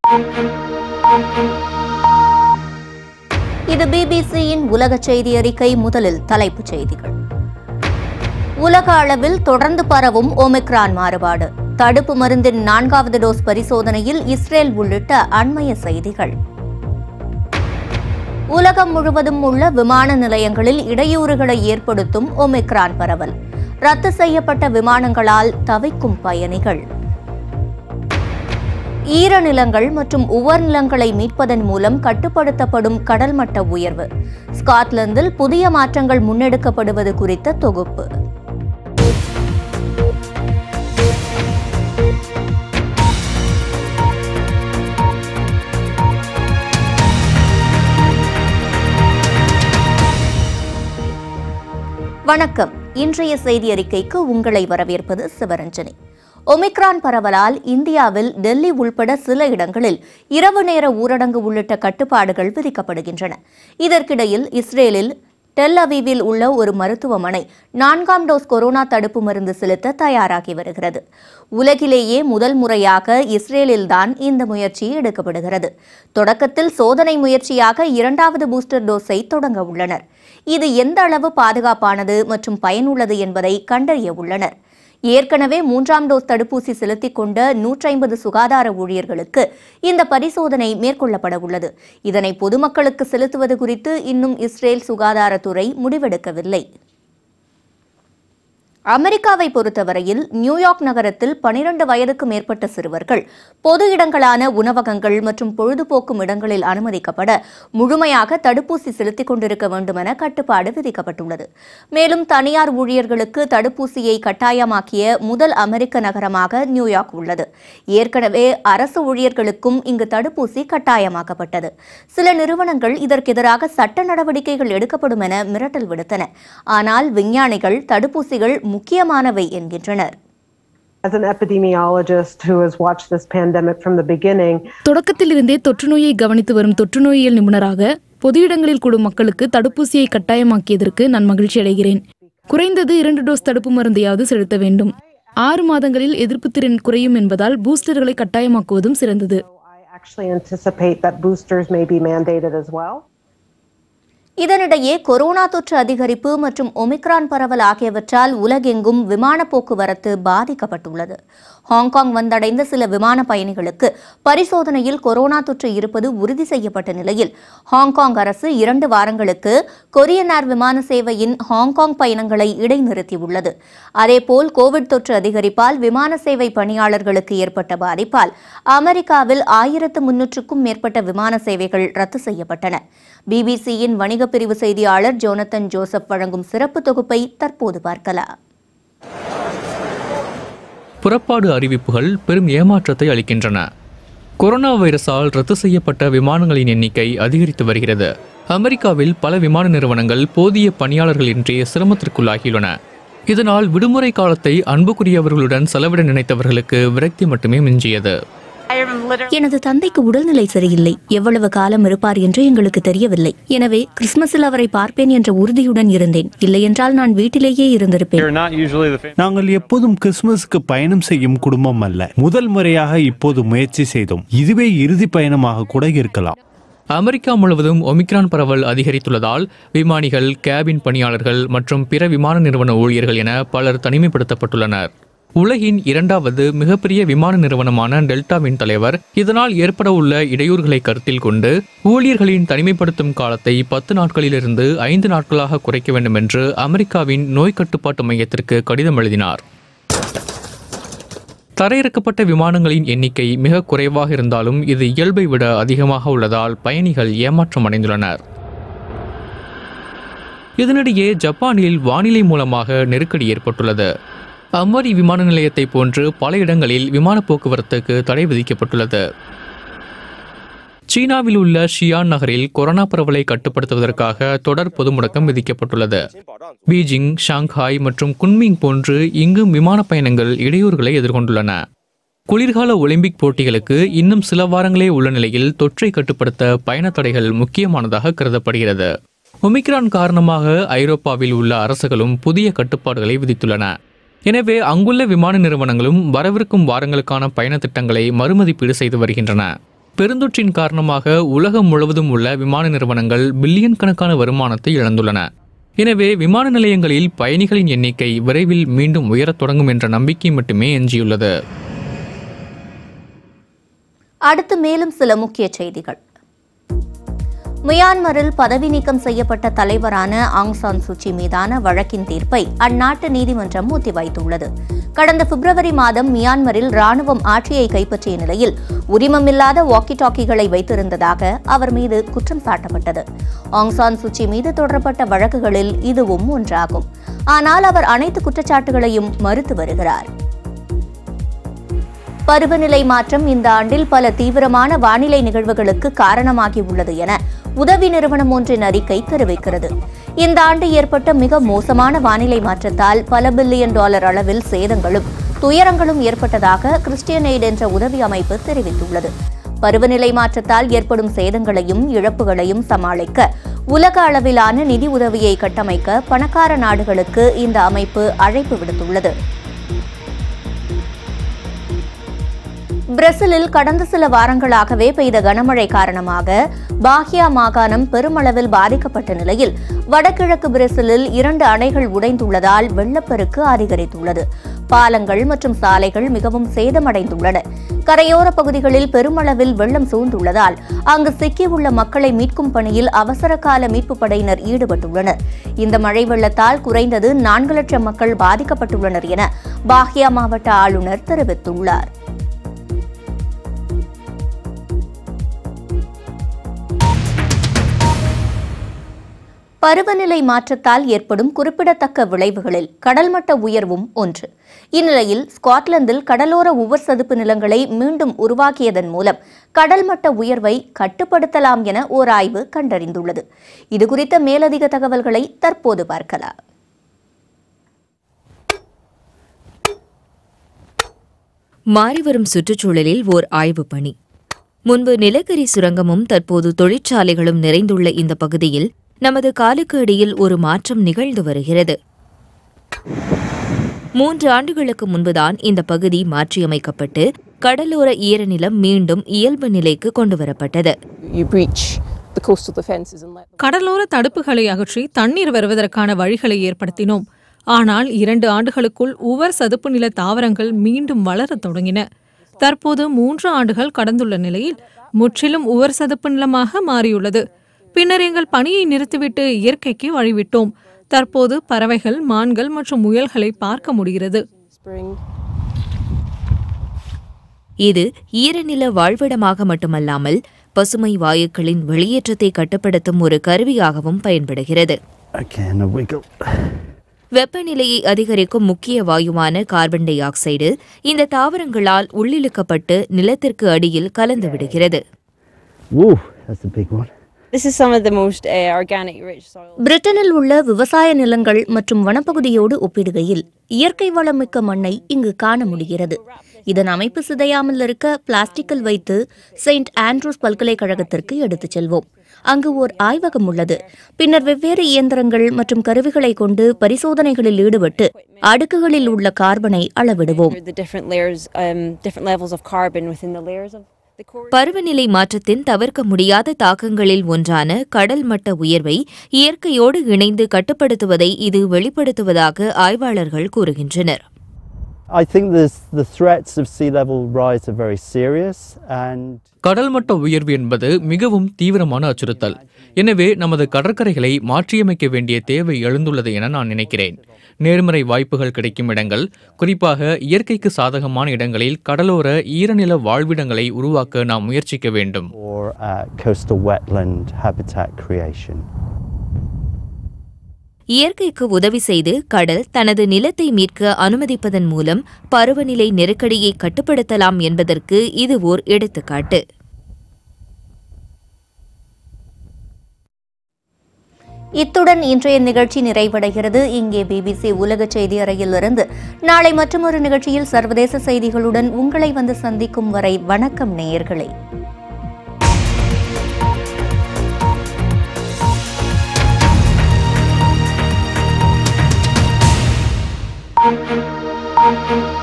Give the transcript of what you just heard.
இது பிபிசியின் உலக செய்தி அறிக்கை முதலில் தலைப்புச் செய்திகள் உலக அளவில் தொடர்ந்து பரவும் ஒமிக்ரான் மாறுபாடு தடுப்பு மருந்தின் நான்காவது டோஸ் பரிசோதனையில் இஸ்ரேல் உள்ளிட்ட அண்மைய செய்திகள் உலகம் முழுவதும் உள்ள விமான நிலையங்களில் இடையூறுகளை ஏற்படுத்தும் ஒமிக்ரான் பரவல் ரத்து செய்யப்பட்ட விமானங்களால் தவிக்கும் பயணிகள் ஈரநிலங்கள் மற்றும் உவர் நிலங்களை மீட்பதன் மூலம் கட்டுப்படுத்தப்படும் கடல் மட்ட உயர்வு ஸ்காட்லாந்தில் புதிய மாற்றங்கள் முன்னெடுக்கப்படுவது குறித்த தொகுப்பு வணக்கம் இன்றைய செய்தி அறிக்கைக்கு உங்களை வரவேற்பது சிவரஞ்சனி ஒமிக்ரான் பரவலால் இந்தியாவில் டெல்லி உள்பட சில இடங்களில் இரவு நேர ஊரடங்கு உள்ளிட்ட கட்டுப்பாடுகள் விதிக்கப்படுகின்றன இதற்கிடையில் இஸ்ரேலில் டெல் அவீவில் உள்ள ஒரு மருத்துவமனை நான்காம் டோஸ் கொரோனா தடுப்பு மருந்து செலுத்த தயாராகி வருகிறது உலகிலேயே முதல் முறையாக இஸ்ரேலில்தான் இந்த முயற்சி எடுக்கப்படுகிறது தொடக்கத்தில் சோதனை முயற்சியாக இரண்டாவது பூஸ்டர் டோஸை தொடங்க உள்ளனர் இது எந்த அளவு பாதுகாப்பானது மற்றும் பயனுள்ளது என்பதை கண்டறிய உள்ளனர் ஏற்கனவே மூன்றாம் டோஸ் தடுப்பூசி செலுத்திக் கொண்ட நூற்றி ஐம்பது சுகாதார ஊழியர்களுக்கு இந்த பரிசோதனை மேற்கொள்ளப்பட உள்ளது இதனை பொதுமக்களுக்கு செலுத்துவது குறித்து இன்னும் இஸ்ரேல் சுகாதாரத்துறை முடிவெடுக்கவில்லை அமெரிக்காவை பொறுத்தவரையில் நியூயார்க் நகரத்தில் பனிரண்டு வயதுக்கு மேற்பட்ட சிறுவர்கள் பொது இடங்களான உணவகங்கள் மற்றும் பொழுதுபோக்கும் இடங்களில் அனுமதிக்கப்பட முழுமையாக தடுப்பூசி செலுத்திக் கொண்டிருக்க வேண்டுமென கட்டுப்பாடு விதிக்கப்பட்டுள்ளது மேலும் தனியார் ஊழியர்களுக்கு தடுப்பூசியை கட்டாயமாக்கிய முதல் அமெரிக்க நகரமாக நியூயார்க் உள்ளது ஏற்கனவே அரசு ஊழியர்களுக்கும் இங்கு தடுப்பூசி கட்டாயமாக்கப்பட்டது சில நிறுவனங்கள் இதற்கு எதிராக சட்ட நடவடிக்கைகள் எடுக்கப்படும் என மிரட்டல் விடுத்தன ஆனால் விஞ்ஞானிகள் தடுப்பூசிகள் முக்கியமானவை என்கின்றனர் As an epidemiologist who has watched this pandemic from the beginning, தொடக்கத்திலிருந்தே தொற்றுநோயை கவனித்து வரும் தொற்றுநோயியல் நிபுணராக பொது இடங்களில் கூடும் மக்களுக்கு தடுப்பூசியை கட்டாயமாக்கியதற்கு நான் மகிழ்ச்சி அடைகிறேன் குறைந்தது இரண்டு டோஸ் தடுப்பு மருந்தையாவது செலுத்த வேண்டும் ஆறு மாதங்களில் எதிர்ப்பு திறன் குறையும் என்பதால் பூஸ்டர்களை கட்டாயமாக்குவதும் சிறந்தது I actually anticipate that boosters may be mandated as well. இதனிடையே கொரோனா தொற்று அதிகரிப்பு மற்றும் ஒமிக்ரான் பரவல் ஆகியவற்றால் உலகெங்கும் விமான போக்குவரத்து பாதிக்கப்பட்டுள்ளது ஹாங்காங் வந்தடைந்த சில விமான பயணிகளுக்கு பரிசோதனையில் கொரோனா தொற்று இருப்பது உறுதி செய்யப்பட்ட நிலையில் ஹாங்காங் அரசு இரண்டு வாரங்களுக்கு கொரியன் ஏர் விமான சேவையின் ஹாங்காங் பயணங்களை இடைநிறுத்தியுள்ளது அதேபோல் கோவிட் தொற்று அதிகரிப்பால் விமான சேவை பணியாளர்களுக்கு ஏற்பட்ட பாதிப்பால் அமெரிக்காவில் ஆயிரத்து முன்னூற்றுக்கும் மேற்பட்ட விமான சேவைகள் ரத்து செய்யப்பட்டன பிபிசியின் வணிகப் பிரிவு செய்தியாளர் ஜோனத்தன் ஜோசப் வழங்கும் சிறப்பு தொகுப்பை தற்போது பார்க்கலாம் புறப்பாடு அறிவிப்புகள் பெரும் ஏமாற்றத்தை அளிக்கின்றன கொரோனா வைரஸால் ரத்து செய்யப்பட்ட விமானங்களின் எண்ணிக்கை அதிகரித்து வருகிறது அமெரிக்காவில் பல விமான நிறுவனங்கள் போதிய பணியாளர்களின்றி சிரமத்திற்குள்ளாகியுள்ளன இதனால் விடுமுறை காலத்தை அன்புக்குரியவர்களுடன் செலவிட நினைத்தவர்களுக்கு விரக்தி மட்டுமே மிஞ்சியது எனது தந்தைக்கு உடல்நிலை சரியில்லை எவ்வளவு காலம் இருப்பார் என்று எங்களுக்கு தெரியவில்லை எனவே கிறிஸ்துமஸில் அவரை பார்ப்பேன் என்ற உறுதியுடன் இருந்தேன் இல்லையென்றால் நான் வீட்டிலேயே இருந்திருப்பேன் You're not usually the family. நாங்கள் எப்போதும் கிறிஸ்துமஸுக்கு பயணம் செய்யும் குடும்பம் அல்ல முதல் முறையாக இப்போது முயற்சி செய்தோம் இதுவே இறுதி பயணமாக கூட இருக்கலாம் அமெரிக்கா முழுவதும் ஒமிக்ரான் பரவல் அதிகரித்துள்ளதால் விமானிகள் கேபின் பணியாளர்கள் மற்றும் பிற விமான நிறுவன ஊழியர்கள் என பலர் தனிமைப்படுத்தப்பட்டுள்ளனர் உலகின் இரண்டாவது மிகப்பெரிய விமான நிறுவனமான டெல்டாவின் தலைவர் இதனால் ஏற்பட உள்ள இடையூறுகளை கருத்தில் கொண்டு ஊழியர்களின் தனிமைப்படுத்தும் காலத்தை பத்து நாட்களிலிருந்து ஐந்து நாட்களாக குறைக்க வேண்டும் என்று அமெரிக்காவின் நோய் கட்டுப்பாட்டு மையத்திற்கு கடிதம் எழுதினார் தரையிறக்கப்பட்ட விமானங்களின் எண்ணிக்கை மிக குறைவாக இருந்தாலும் இது இயல்பை விட அதிகமாக உள்ளதால் பயணிகள் ஏமாற்றம் அடைந்துள்ளனர் இதனிடையே ஜப்பானில் வானிலை மூலமாக நெருக்கடி ஏற்பட்டுள்ளது அம்மரி விமான நிலையத்தை போன்று பல இடங்களில் விமான போக்குவரத்துக்கு தடை விதிக்கப்பட்டுள்ளது சீனாவில் உள்ள ஷியான் நகரில் கொரோனா பரவலை கட்டுப்படுத்துவதற்காக தொடர் பொது முடக்கம் விதிக்கப்பட்டுள்ளது பீஜிங் ஷாங்காய் மற்றும் குன்மிங் போன்று இங்கும் விமான பயணங்கள் இடையூறுகளை எதிர்கொண்டுள்ளன குளிர்கால ஒலிம்பிக் போட்டிகளுக்கு இன்னும் சில வாரங்களே உள்ள நிலையில் தொற்றை கட்டுப்படுத்த பயண தடைகள் முக்கியமானதாக கருதப்படுகிறது ஒமிக்ரான் காரணமாக ஐரோப்பாவில் உள்ள அரசுகளும் புதிய கட்டுப்பாடுகளை விதித்துள்ளன எனவே அங்குள்ள விமான நிறுவனங்களும் வரவிருக்கும் வாரங்களுக்கான பயண திட்டங்களை மறுமதிப்பீடு செய்து வருகின்றன பெருந்தொற்றின் காரணமாக உலகம் முழுவதும் உள்ள விமான நிறுவனங்கள் பில்லியன் கணக்கான வருமானத்தை இழந்துள்ளன எனவே விமான நிலையங்களில் பயணிகளின் எண்ணிக்கை விரைவில் மீண்டும் உயரத் தொடங்கும் என்ற நம்பிக்கை மட்டுமே எஞ்சியுள்ளது அடுத்து மேலும் சில முக்கிய செய்திகள் மியான்மரில் பதவி நீக்கம் செய்யப்பட்ட தலைவரான ஆங் சான் சூச்சி மீதான வழக்கின் தீர்ப்பை அந்நாட்டு நீதிமன்றம் ஒத்திவைத்துள்ளது கடந்த பிப்ரவரி மாதம் மியான்மரில் ராணுவம் ஆட்சியை கைப்பற்றிய நிலையில் உரிமமில்லாத வாக்கி டாக்கிகளை வைத்திருந்ததாக அவர் மீது குற்றம் சாட்டப்பட்டது ஆங் சான் சூச்சி மீது தொடரப்பட்ட வழக்குகளில் இதுவும் ஒன்றாகும் ஆனால் அவர் அனைத்து குற்றச்சாட்டுகளையும் மறுத்து வருகிறார் பருவநிலை மாற்றம் இந்த ஆண்டில் பல தீவிரமான வானிலை நிகழ்வுகளுக்கு காரணமாகியுள்ளது என உதவி நிறுவனம் ஒன்றின் அறிக்கை தெரிவிக்கிறது இந்த ஆண்டு ஏற்பட்ட மிக மோசமான வானிலை மாற்றத்தால் பல பில்லியன் டாலர் அளவில் சேதங்களும் துயரங்களும் ஏற்பட்டதாக கிறிஸ்டியன் எய்ட் என்ற உதவி அமைப்பு தெரிவித்துள்ளது பருவநிலை மாற்றத்தால் ஏற்படும் சேதங்களையும் இழப்புகளையும் சமாளிக்க உலக அளவிலான நிதி உதவியை கட்டமைக்க பணக்கார நாடுகளுக்கு இந்த அமைப்பு அழைப்பு விடுத்துள்ளது பிரேசிலில் கடந்த சில வாரங்களாகவே பெய்த கனமழை காரணமாக பாஹியா மாகாணம் பெருமளவில் பாதிக்கப்பட்ட நிலையில் வடகிழக்கு பிரேசிலில் இரண்டு அணைகள் உடைந்துள்ளதால் வெள்ளப்பெருக்கு அதிகரித்துள்ளது பாலங்கள் மற்றும் சாலைகள் மிகவும் சேதமடைந்துள்ளன கரையோர பகுதிகளில் பெருமளவில் வெள்ளம் சூழ்ந்துள்ளதால் அங்கு சிக்கியுள்ள மக்களை மீட்கும் பணியில் அவசர கால மீட்புப் படையினர் ஈடுபட்டுள்ளனர் இந்த மழை வெள்ளத்தால் குறைந்தது நான்கு லட்சம் மக்கள் பாதிக்கப்பட்டுள்ளனர் என பாஹியா மாவட்ட ஆளுநர் தெரிவித்துள்ளார் பருவநிலை மாற்றத்தால் ஏற்படும் குறிப்பிடத்தக்க விளைவுகளில் கடல்மட்ட உயர்வும் ஒன்று இந்நிலையில் ஸ்காட்லாந்தில் கடலோர உவர் சதுப்பு நிலங்களை மீண்டும் உருவாக்கியதன் மூலம் கடல்மட்ட உயர்வை கட்டுப்படுத்தலாம் என ஓர் ஆய்வு கண்டறிந்துள்ளது இதுகுறித்த மேலதிக தகவல்களை தற்போது பார்க்கலாம் மாறிவரும் சுற்றுச்சூழலில் ஓர் ஆய்வுப் பணி முன்பு நிலக்கரி சுரங்கமும் தற்போது தொழிற்சாலைகளும் நிறைந்துள்ள இந்த பகுதியில் நமது காலுக்கு அடியில் ஒரு மாற்றம் நிகழ்ந்து வருகிறது மூன்று ஆண்டுகளுக்கு முன்புதான் இந்த பகுதி மாற்றியமைக்கப்பட்டு கடலோர ஈரநிலம் மீண்டும் இயல்பு நிலைக்கு கொண்டுவரப்பட்டது you breach the coastal defences and let them கடலோர தடுப்புகளை அகற்றி தண்ணீர் வருவதற்கான வழிகளை ஏற்படுத்தினோம் ஆனால் இரண்டு ஆண்டுகளுக்குள் உவர் சதுப்பு நில தாவரங்கள் மீண்டும் வளரத் தொடங்கின தற்போது மூன்று ஆண்டுகள் கடந்துள்ள நிலையில் முற்றிலும் உவர் சதுப்பு நிலமாக மாறியுள்ளது பின்னர் எங்கள் பணியை நிறுத்திவிட்டு இயற்கைக்கு வழிவிட்டோம் தற்போது பறவைகள் மான்கள் மற்றும் முயல்களை பார்க்க முடிகிறது spring இது ஈரநில வாழ்விடமாக மட்டுமல்லாமல் பசுமை வாயுக்களின் வெளியேற்றத்தை கட்டுப்படுத்தும் ஒரு கருவியாகவும் பயன்படுகிறது Again, a wiggle. வெப்பநிலையை அதிகரிக்கும் முக்கிய வாயுவான கார்பன் டை ஆக்சைடு இந்த தாவரங்களால் உள்ளிழுக்கப்பட்டு நிலத்திற்கு அடியில் கலந்து விடுகிறது Woo, that's a big one. This is some of the most uh, organic rich soil. பிரிட்டனில் உள்ள விவசாய நிலங்கள் மற்றும் வனப்பகுதியோடு ஒப்பிடுகையில் இயற்கை வளமிக்க மண்ணை இங்கு காண முடிகிறது இதன் அமைப்பு சிதையாமல் இருக்க பிளாஸ்டிக்கில் வைத்து செயின்ட் ஆண்ட்ரூஸ் பல்கலைக்கழகத்திற்கு எடுத்துச் செல்வோம் அங்கு ஓர் ஆய்வகம் உள்ளது பின்னர் வெவ்வேறு இயந்திரங்கள் மற்றும் கருவிகளை கொண்டு பரிசோதனைகளில் ஈடுபட்டு அடுக்குகளில் உள்ள கார்பனை அளவிடுவோம் The different layers, um, different levels of carbon within the layers of the core. பருவநிலை மாற்றத்தின் தவிர்க்க முடியாத தாக்கங்களில் ஒன்றான கடல் மட்ட உயர்வை இயற்கையோடு இணைந்து கட்டுப்படுத்துவதை இது வெளிப்படுத்துவதாக ஆய்வாளர்கள் கூறுகின்றனர் I think there's, the threats of sea level rise are very serious and கடல் மட்ட உயர்வு என்பது மிகவும் தீவிரமான அச்சுறுத்தல் எனவே நமது கடற்கரைகளை மாற்றியமைக்க வேண்டிய தேவை எழுந்துள்ளது என நான் நினைக்கிறேன் நேர்மறை வாய்ப்புகள் கிடைக்கும் இடங்கள் குறிப்பாக இயற்கைக்கு சாதகமான இடங்களில் கடலோர ஈரநில வாழ்விடங்களை உருவாக்க நாம் முயற்சிக்க வேண்டும் for uh, coastal wetland habitat creation. இயற்கைக்கு உதவி செய்து கடல் தனது நிலத்தை மீட்க அனுமதிப்பதன் மூலம் பருவநிலை நெருக்கடியை கட்டுப்படுத்தலாம் என்பதற்கு இது ஓர் எடுத்துக்காட்டு இத்துடன் இன்றைய நிகழ்ச்சி நிறைவடைகிறது இங்கே பிபிசி உலக செய்தி அறையிலிருந்து நாளை மற்றொரு நிகழ்ச்சியில் சர்வதேச செய்திகளுடன் உங்களை வந்து சந்திக்கும் வரை வணக்கம் நேயர்களே Thank you.